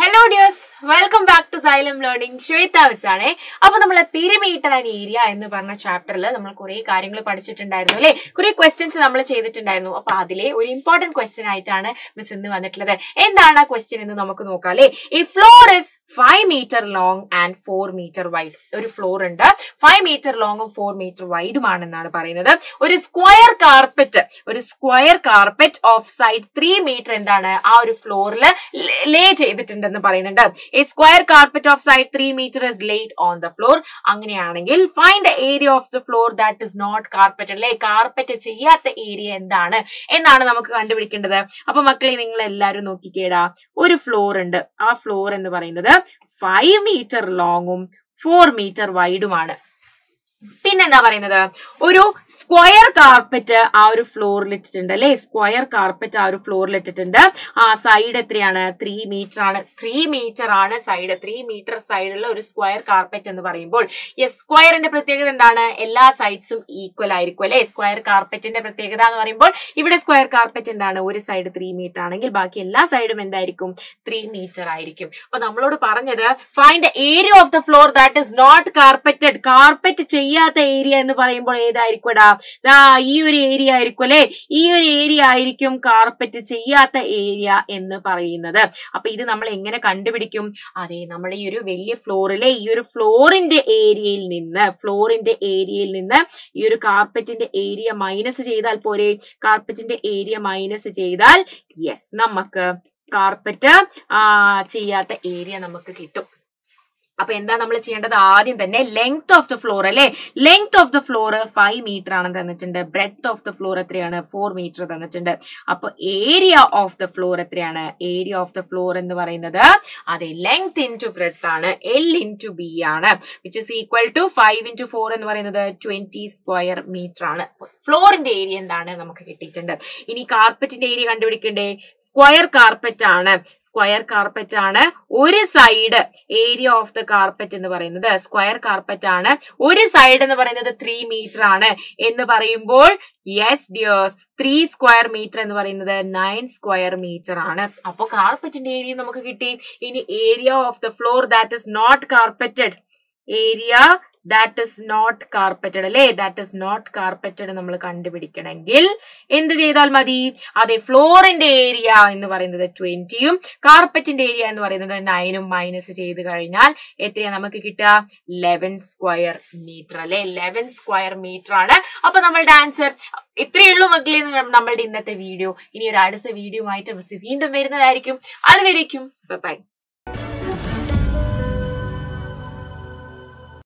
hello dears welcome back to Xylem learning Shwetha വെച്ചാണേ അപ്പൊ നമ്മളെ പിരമീറ്റർ ആൻഡ് ഏരിയ എന്ന് പറഞ്ഞ ചാപ്റ്ററിൽ നമ്മൾ കുറെ കാര്യങ്ങൾ പഠിച്ചിട്ടുണ്ടായിരുന്നു അല്ലെ കുറെ ക്വസ്റ്റ്യൻസ് നമ്മൾ ചെയ്തിട്ടുണ്ടായിരുന്നു അപ്പൊ അതിലെ ഒരു ഇമ്പോർട്ടന്റ് ക്വസ്റ്റ്യൻ ആയിട്ടാണ് മിസ് ഇന്ന് വന്നിട്ടുള്ളത് എന്താണ് ആ ക്വസ്റ്റ്യൻ എന്ന് നമുക്ക് നോക്കാം അല്ലെ ഈ floor is five metre long and four metre wide ഒരു ഫ്ലോർ ഉണ്ട് ഫൈവ് മീറ്റർ ലോങ്ങും ഫോർ മീറ്റർ വൈഡുമാണെന്നാണ് പറയുന്നത് ഒരു സ്ക്വയർ കാർപ്പറ്റ് ഒരു square carpet of side three metre എന്താണ് ആ ഒരു ഫ്ലോറിൽ ലേ ചെയ്തിട്ടുണ്ടെന്ന് പറയുന്നുണ്ട് a square carpet of side three metre is laid on the floor അങ്ങനെയാണെങ്കിൽ find the area of the floor that is not carpet അല്ലെ carpet ചെയ്യാത്ത ഏരിയ എന്താണ് എന്നാണ് നമുക്ക് കണ്ടുപിടിക്കേണ്ടത് അപ്പൊ മക്കളെ നിങ്ങൾ എല്ലാവരും നോക്കിക്കേടാ ഒരു ഫ്ലോർ ഉണ്ട് ആ ഫ്ലോർ എന്ന് പറയുന്നത് ഫൈവ് മീറ്റർ ലോങ്ങും ഫോർ മീറ്റർ വൈഡുമാണ് പിന്നെന്താ പറയുന്നത് ഒരു സ്ക്വയർ കാർപ്പറ്റ് ആ ഒരു ഫ്ലോറിൽ ഇട്ടിട്ടുണ്ട് അല്ലെ സ്ക്വയർ കാർപ്പറ്റ് ആ ഒരു ഫ്ലോറിൽ ഇട്ടിട്ടുണ്ട് ആ സൈഡ് എത്രയാണ് ത്രീ മീറ്റർ ആണ് ത്രീ മീറ്റർ ആണ് സൈഡ് ത്രീ മീറ്റർ സൈഡുള്ള ഒരു സ്ക്വയർ കാർപ്പറ്റ് എന്ന് പറയുമ്പോൾ യെസ് സ്ക്വയറിന്റെ പ്രത്യേകത എന്താണ് എല്ലാ സൈഡ്സും ഈക്വൽ ആയിരിക്കും അല്ലെ സ്ക്വയർ കാർപ്പറ്റിന്റെ പ്രത്യേകത എന്ന് പറയുമ്പോൾ ഇവിടെ സ്ക്വയർ കാർപ്പറ്റ് എന്താണ് ഒരു സൈഡ് ത്രീ മീറ്റർ ആണെങ്കിൽ ബാക്കി എല്ലാ സൈഡും എന്തായിരിക്കും ത്രീ മീറ്റർ ആയിരിക്കും അപ്പൊ നമ്മളോട് പറഞ്ഞത് find area of the floor that is not carpeted carpet ചെയ്യാത്ത ഏരിയ എന്ന് പറയുമ്പോൾ ഏതായിരിക്കും ദാ ഈ ഒരു ഏരിയ ആയിരിക്കും അല്ലെ ഈ ഒരു ഏരിയ ആയിരിക്കും കാർപ്പറ്റ് ചെയ്യാത്ത ഏരിയ എന്ന് പറയുന്നത് അപ്പൊ ഇത് നമ്മൾ എങ്ങനെ കണ്ടുപിടിക്കും അതെ നമ്മുടെ ഈ ഒരു വലിയ ഫ്ലോറിലെ ഈ ഒരു ഫ്ലോറിന്റെ ഏരിയയിൽ നിന്ന് ഫ്ലോറിന്റെ ഏരിയയിൽ നിന്ന് ഈ ഒരു കാർപ്പറ്റിന്റെ ഏരിയ മൈനസ് ചെയ്താൽ പോരെ കാർപ്പറ്റിന്റെ ഏരിയ മൈനസ് ചെയ്താൽ യെസ് നമുക്ക് കാർപ്പറ്റ് ചെയ്യാത്ത ഏരിയ നമുക്ക് കിട്ടും അപ്പൊ എന്താ നമ്മൾ ചെയ്യേണ്ടത് ആദ്യം തന്നെ ലെങ്ത് ഓഫ് ദ ഫ്ലോർ അല്ലെ length of the floor five metre ആണ് തന്നിട്ടുണ്ട് ബ്രെഡ് ഓഫ് ദ ഫ്ലോർ എത്രയാണ് ഫോർ മീറ്റർ തന്നിട്ടുണ്ട് അപ്പൊ ഏരിയ ഓഫ് ദ ഫ്ലോർ എത്രയാണ് ഏരിയ ഓഫ് ദ ഫ്ലോർ എന്ന് പറയുന്നത് അതെ ലെങ്ത് ഇൻറ്റു ബ്രെഡ് ആണ് എൽ ഇൻറ്റു ബി ആണ് which is equal to five into four എന്ന് പറയുന്നത് ട്വന്റി സ്ക്വയർ മീറ്റർ ആണ് ഫ്ലോറിന്റെ ഏരിയ എന്താണ് നമുക്ക് കിട്ടിയിട്ടുണ്ട് ഇനി കാർപ്പറ്റിന്റെ ഏരിയ കണ്ടുപിടിക്കണ്ടേ സ്ക്വയർ കാർപ്പറ്റ് ആണ് സ്ക്വയർ കാർപ്പറ്റ് ആണ് ഒരു side area of the carpet എന്ന് പറയുന്നത് സ്ക്വയർ കാർപ്പറ്റ് ആണ് ഒരു സൈഡ് എന്ന് പറയുന്നത് ത്രീ മീറ്റർ ആണ് എന്ന് പറയുമ്പോൾ yes dears three square metre എന്ന് പറയുന്നത് നയൻ സ്ക്വയർ മീറ്റർ ആണ് അപ്പൊ കാർപ്പറ്റിന്റെ ഏരിയ നമുക്ക് കിട്ടി ഇനി area of the floor that is not carpeted area that is not carpeted അല്ലെ ദാറ്റ് ഇസ് നോട്ട് കാർപ്പറ്റഡ് നമ്മൾ കണ്ടുപിടിക്കണമെങ്കിൽ എന്ത് ചെയ്താൽ മതി അതെ ഫ്ലോറിന്റെ ഏരിയ എന്ന് പറയുന്നത് ട്വന്റിയും കാർപ്പറ്റിന്റെ ഏരിയ എന്ന് പറയുന്നത് നയനും മൈനസ് ചെയ്ത് കഴിഞ്ഞാൽ എത്രയാ നമുക്ക് കിട്ടുക ലെവൻ സ്ക്വയർ മീറ്റർ അല്ലെ ലെവൻ സ്ക്വയർ മീറ്റർ ആണ് അപ്പൊ നമ്മളുടെ ആൻസർ ഇത്രയേ ഉള്ളൂ മക്കളെ നമ്മളുടെ ഇന്നത്തെ വീഡിയോ ഇനി ഒരു അടുത്ത വീഡിയോ ആയിട്ട് മിസ് വീണ്ടും വരുന്നതായിരിക്കും അതുവരേക്കും ബൈ